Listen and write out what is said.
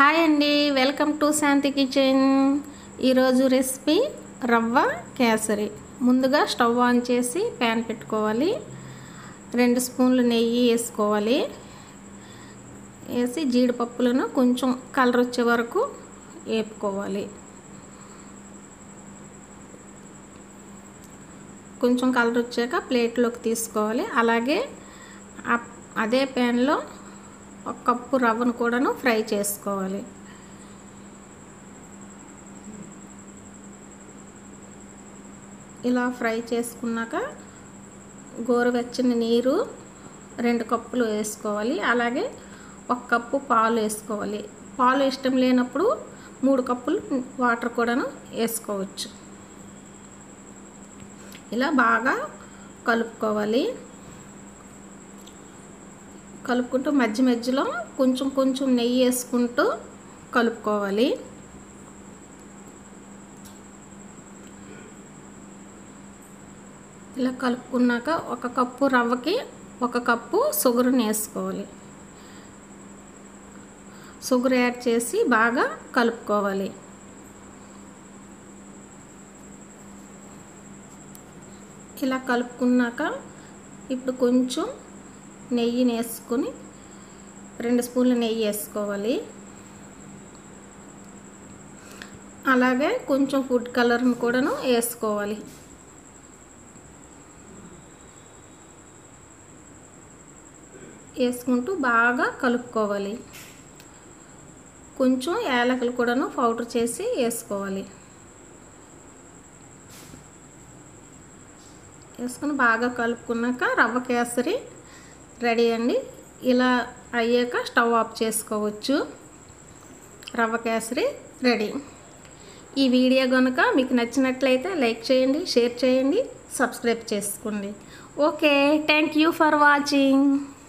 hi అండి welcome to Shanti kitchen ఈరోజు recipe rava kesari ముందుగా స్టవ్ ఆన్ చేసి ప్యాన్ పెట్టుకోవాలి రెండు స్పూన్లు నెయ్యి వేసుకోవాలి వేసి జీడిపప్పులను కొంచెం కలర్ వచ్చే వరకు వేపుకోవాలి కొంచెం కలర్ వచ్చాక ప్లేట్లోకి తీసుకోవాలి అలాగే ఆ- అదే ప్యాన్లో ఒక కప్పు రవ్వను కూడాను ఫ్రై చేసుకోవాలి ఇలా ఫ్రై చేసుకున్నాక గోరువెచ్చని నీరు రెండు కప్పులు వేసుకోవాలి అలాగే ఒక కప్పు పాలు వేసుకోవాలి పాలు ఇష్టం లేనప్పుడు మూడు కప్పులు వాటర్ కూడాను వేసుకోవచ్చు ఇలా బాగా కలుపుకోవాలి కలుపుకుంటూ మధ్య మధ్యలో కొంచెం కొంచెం నెయ్యి వేసుకుంటూ కలుపుకోవాలి ఇలా కలుపుకున్నాక ఒక కప్పు రవ్వకి ఒక కప్పు షుగర్ని వేసుకోవాలి షుగర్ యాడ్ చేసి బాగా కలుపుకోవాలి ఇలా కలుపుకున్నాక ఇప్పుడు కొంచెం నెయ్యిని వేసుకొని రెండు స్పూన్ల నెయ్యి వేసుకోవాలి అలాగే కొంచెం ఫుడ్ కలర్ని కూడాను వేసుకోవాలి వేసుకుంటూ బాగా కలుపుకోవాలి కొంచెం యాలకులు కూడాను పౌడర్ చేసి వేసుకోవాలి వేసుకొని బాగా కలుపుకున్నాక రవ్వ కేసరి రెడీ అండి ఇలా అయ్యాక స్టవ్ ఆఫ్ చేసుకోవచ్చు రవ్వ కేసరి రెడీ ఈ వీడియో కనుక మీకు నచ్చినట్లయితే లైక్ చేయండి షేర్ చేయండి సబ్స్క్రైబ్ చేసుకోండి okay thank you for watching